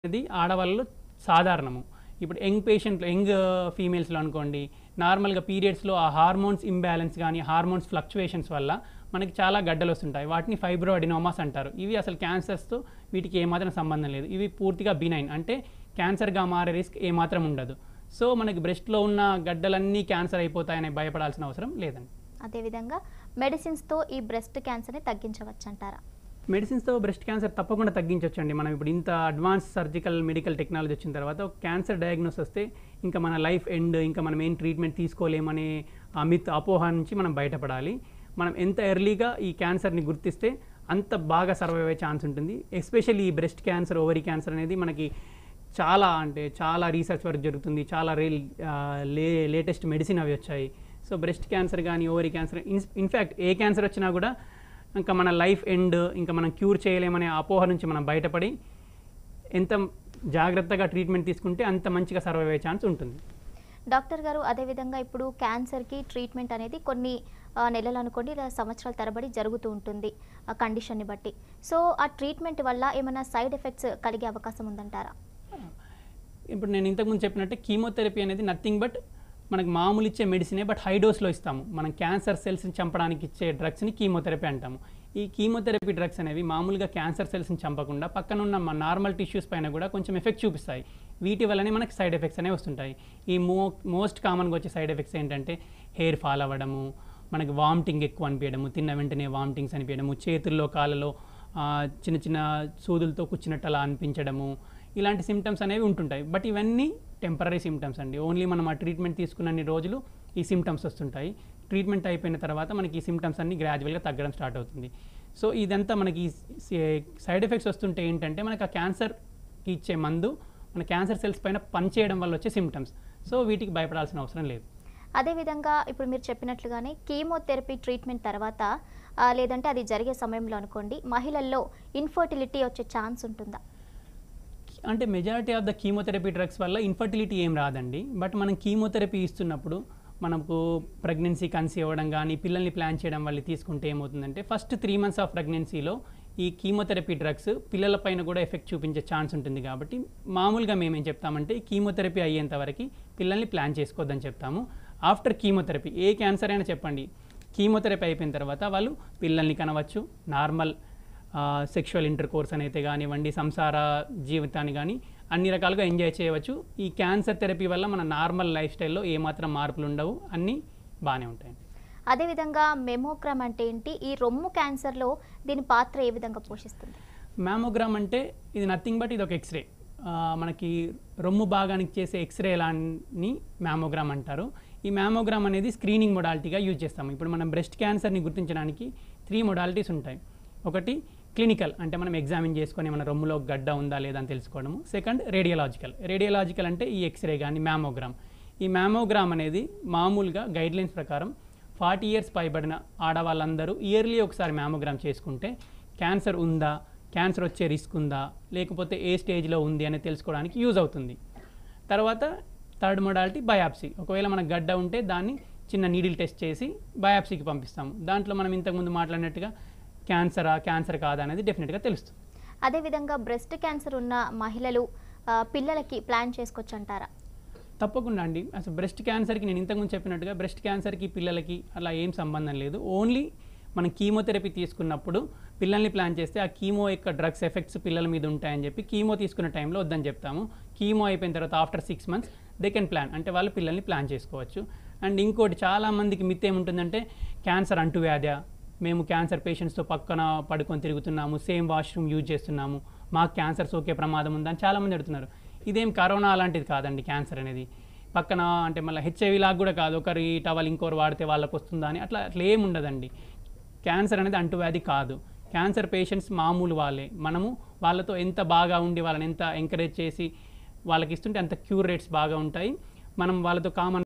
అనేది ఆడవాళ్ళలో సాధారణము ఇప్పుడు యంగ్ పేషెంట్ యంగ్ ఫీమేల్స్లో అనుకోండి నార్మల్గా పీరియడ్స్లో ఆ హార్మోన్స్ ఇంబ్యాలెన్స్ కానీ హార్మోన్స్ ఫ్లక్చువేషన్స్ వల్ల మనకి చాలా గడ్డలు వస్తుంటాయి వాటిని ఫైబ్రో అడినోమాస్ అంటారు ఇవి అసలు క్యాన్సర్స్తో వీటికి ఏమాత్రం సంబంధం లేదు ఇవి పూర్తిగా బినైన్ అంటే క్యాన్సర్గా మారే రిస్క్ ఏమాత్రం ఉండదు సో మనకి బ్రెస్ట్లో ఉన్న గడ్డలన్నీ క్యాన్సర్ అయిపోతాయని భయపడాల్సిన అవసరం లేదండి అదేవిధంగా మెడిసిన్స్తో ఈ బ్రెస్ట్ క్యాన్సర్ని తగ్గించవచ్చంటారా మెడిసిన్స్తో బ్రెస్ట్ క్యాన్సర్ తప్పకుండా తగ్గించవచ్చండి మనం ఇప్పుడు ఇంత అడ్వాన్స్ సర్జికల్ మెడికల్ టెక్నాలజీ వచ్చిన తర్వాత ఒక క్యాన్సర్ డయాగ్నోస్ వస్తే ఇంకా మన లైఫ్ ఎండ్ ఇంకా మనం ఏం ట్రీట్మెంట్ తీసుకోలేమనే ఆ మిత్ అపోహ నుంచి మనం బయటపడాలి మనం ఎంత ఎర్లీగా ఈ క్యాన్సర్ని గుర్తిస్తే అంత బాగా సర్వైవ్ అయ్యే ఛాన్స్ ఉంటుంది ఎస్పెషల్లీ ఈ బ్రెస్ట్ క్యాన్సర్ ఓవరీ క్యాన్సర్ అనేది మనకి చాలా అంటే చాలా రీసెర్చ్ వర్క్ జరుగుతుంది చాలా రే లే లేటెస్ట్ మెడిసిన్ అవి వచ్చాయి సో బ్రెస్ట్ క్యాన్సర్ కానీ ఓవరీ క్యాన్సర్ ఇన్ఫ్యాక్ట్ ఏ క్యాన్సర్ వచ్చినా కూడా ఇంకా మన లైఫ్ ఎండ్ ఇంకా మనం క్యూర్ చేయలేమనే అపోహ నుంచి మనం బయటపడి ఎంత జాగ్రత్తగా ట్రీట్మెంట్ తీసుకుంటే అంత మంచిగా సర్వైవ్ అయ్యే ఛాన్స్ ఉంటుంది డాక్టర్ గారు అదేవిధంగా ఇప్పుడు క్యాన్సర్కి ట్రీట్మెంట్ అనేది కొన్ని ఆ, నెలలు అనుకోండి లేదా సంవత్సరాల తరబడి జరుగుతూ ఉంటుంది ఆ కండిషన్ని బట్టి సో ఆ ట్రీట్మెంట్ వల్ల ఏమైనా సైడ్ ఎఫెక్ట్స్ కలిగే అవకాశం ఉందంటారా ఇప్పుడు నేను ఇంతకుముందు చెప్పినట్టే కీమోథెరపీ అనేది నథింగ్ బట్ మనకు మామూలు ఇచ్చే మెడిసినే బట్ హై డోస్లో ఇస్తాము మనం క్యాన్సర్ సెల్స్ని చంపడానికి ఇచ్చే డ్రగ్స్ని కీమోథెరపీ అంటాము ఈ కీమోథెరపీ డ్రగ్స్ అనేవి మామూలుగా క్యాన్సర్ సెల్స్ని చంపకుండా పక్కన ఉన్న మన నార్మల్ టిష్యూస్ పైన కూడా కొంచెం ఎఫెక్ట్ చూపిస్తాయి వీటి వల్లనే మనకి సైడ్ ఎఫెక్ట్స్ అనేవి వస్తుంటాయి ఈ మో మోస్ట్ కామన్గా వచ్చే సైడ్ ఎఫెక్ట్స్ ఏంటంటే హెయిర్ ఫాల్ అవ్వడము మనకి వామిటింగ్ ఎక్కువ అనిపించడము తిన్న వెంటనే వామిటింగ్స్ అనిపించడము చేతుల్లో కాళ్ళలో ఆ, చిన్న చిన్న సూదులతో కూర్చున్నట్టు అలా అనిపించడము ఇలాంటి సిమ్టమ్స్ అనేవి ఉంటుంటాయి బట్ ఇవన్నీ టెంపరీ సిమ్టమ్స్ అండి ఓన్లీ మనం ఆ ట్రీట్మెంట్ తీసుకున్నన్ని రోజులు ఈ సిమ్టమ్స్ వస్తుంటాయి ట్రీట్మెంట్ అయిపోయిన తర్వాత మనకి ఈ సిమ్టమ్స్ అన్ని గ్రాడ్యువల్గా తగ్గడం స్టార్ట్ అవుతుంది సో ఇదంతా మనకి సైడ్ ఎఫెక్ట్స్ వస్తుంటే ఏంటంటే మనకి ఆ క్యాన్సర్కి ఇచ్చే మందు మన క్యాన్సర్ సెల్స్ పైన పనిచేయడం వల్ల వచ్చే సిమ్టమ్స్ సో వీటికి భయపడాల్సిన అవసరం లేదు అదేవిధంగా ఇప్పుడు మీరు చెప్పినట్లుగానే కీమోథెరపీ ట్రీట్మెంట్ తర్వాత ఆ, లేదంటే అది జరిగే సమయంలో అనుకోండి మహిళల్లో ఇన్ఫర్టిలిటీ వచ్చే ఛాన్స్ ఉంటుందా అంటే majority of the chemotherapy drugs వల్ల ఇన్ఫర్టిలిటీ ఏం రాదండి బట్ మనం కీమోథెరపీ ఇస్తున్నప్పుడు మనకు ప్రెగ్నెన్సీ కన్సీవ్ అవ్వడం కానీ పిల్లల్ని ప్లాన్ చేయడం వల్ల తీసుకుంటే ఏమవుతుందంటే ఫస్ట్ త్రీ మంత్స్ ఆఫ్ ప్రెగ్నెన్సీలో ఈ కీమోథెరపీ డ్రగ్స్ పిల్లల పైన కూడా ఎఫెక్ట్ చూపించే ఛాన్స్ ఉంటుంది కాబట్టి మామూలుగా మేము ఏం చెప్తామంటే ఈ కీమోథెరపీ అయ్యేంత వరకు పిల్లల్ని ప్లాన్ చేసుకోవద్దని చెప్తాము ఆఫ్టర్ కీమోథెరపీ ఏ క్యాన్సర్ అయినా చెప్పండి కీమోథెరపీ అయిపోయిన తర్వాత వాళ్ళు పిల్లల్ని కనవచ్చు నార్మల్ సెక్షువల్ ఇంటర్ కోర్స్ అని అయితే కానివ్వండి సంసార జీవితాన్ని కానీ అన్ని రకాలుగా ఎంజాయ్ చేయవచ్చు ఈ క్యాన్సర్ థెరపీ వల్ల మన నార్మల్ లైఫ్ స్టైల్లో ఏమాత్రం మార్పులు ఉండవు అన్నీ బాగానే ఉంటాయి అదేవిధంగా మెమోగ్రామ్ అంటే ఏంటి ఈ రొమ్ము క్యాన్సర్లో దీని పాత్ర ఏ విధంగా పోషిస్తుంది మ్యామోగ్రామ్ అంటే ఇది నథింగ్ బట్ ఇది ఒక ఎక్స్రే మనకి రొమ్ము భాగానికి చేసే ఎక్స్రే లాని మ్యామోగ్రామ్ అంటారు ఈ మ్యామోగ్రామ్ అనేది స్క్రీనింగ్ మొడాలిటీగా యూజ్ చేస్తాము ఇప్పుడు మనం బ్రెస్ట్ క్యాన్సర్ని గుర్తించడానికి త్రీ మొడాలిటీస్ ఉంటాయి ఒకటి క్లినికల్ అంటే మనం ఎగ్జామిన్ చేసుకొని మన రొమ్ములో గడ్డ ఉందా లేదా అని తెలుసుకోవడము సెకండ్ రేడియలాజికల్ రేడియలాజికల్ అంటే ఈ ఎక్స్రే కానీ మ్యామోగ్రామ్ ఈ మ్యామోగ్రామ్ అనేది మామూలుగా గైడ్లైన్స్ ప్రకారం ఫార్టీ ఇయర్స్ పైబడిన ఆడవాళ్ళందరూ ఇయర్లీ ఒకసారి మ్యామోగ్రామ్ చేసుకుంటే క్యాన్సర్ ఉందా క్యాన్సర్ వచ్చే రిస్క్ ఉందా లేకపోతే ఏ స్టేజ్లో ఉంది అని తెలుసుకోవడానికి యూజ్ అవుతుంది తర్వాత థర్డ్ మొడాలిటీ బయాప్సీ ఒకవేళ మనకు గడ్డ ఉంటే దాన్ని చిన్న నీడిల్ టెస్ట్ చేసి బయాప్సీకి పంపిస్తాము దాంట్లో మనం ఇంతకుముందు మాట్లాడినట్టుగా క్యాన్సరా క్యాన్సర్ కాదా అనేది డెఫినెట్గా తెలుస్తుంది అదేవిధంగా బ్రెస్ట్ క్యాన్సర్ ఉన్న మహిళలు ఆ, పిల్లలకి ప్లాన్ చేసుకోవచ్చు అంటారా తప్పకుండా అండి అసలు బ్రెస్ట్ క్యాన్సర్కి నేను ఇంతకుముందు చెప్పినట్టుగా బ్రెస్ట్ క్యాన్సర్కి పిల్లలకి అలా ఏం సంబంధం లేదు ఓన్లీ మనం కీమోథెరపీ తీసుకున్నప్పుడు పిల్లల్ని ప్లాన్ చేస్తే ఆ కీమో యొక్క డ్రగ్స్ ఎఫెక్ట్స్ పిల్లల మీద ఉంటాయని చెప్పి కీమో తీసుకున్న టైంలో వద్దని చెప్తాము కీమో అయిపోయిన తర్వాత after six months they can plan అంటే వాళ్ళు పిల్లల్ని ప్లాన్ చేసుకోవచ్చు అండ్ ఇంకోటి చాలా మందికి మిత్ ఏముంటుందంటే క్యాన్సర్ అంటువ్యాధా మేము క్యాన్సర్ పేషెంట్స్తో పక్కన పడుకొని తిరుగుతున్నాము సేమ్ వాష్రూమ్ యూజ్ చేస్తున్నాము మాకు క్యాన్సర్ సోకే ప్రమాదం ఉందని చాలామంది అడుగుతున్నారు ఇదేం కరోనా అలాంటిది కాదండి క్యాన్సర్ అనేది పక్కన అంటే మళ్ళీ హెచ్ఐవి లాగా కూడా కాదు ఒకరి టవల్ ఇంకోరు వాడితే వాళ్ళకి వస్తుందా అని అట్లా అట్లా ఏం ఉండదండి క్యాన్సర్ అనేది అంటువ్యాధి కాదు క్యాన్సర్ పేషెంట్స్ మామూలు వాళ్ళే మనము వాళ్ళతో ఎంత బాగా ఉండి వాళ్ళని ఎంత ఎంకరేజ్ చేసి వాళ్ళకి ఇస్తుంటే అంత క్యూర్ రేట్స్ బాగా ఉంటాయి మనం వాళ్ళతో కామన్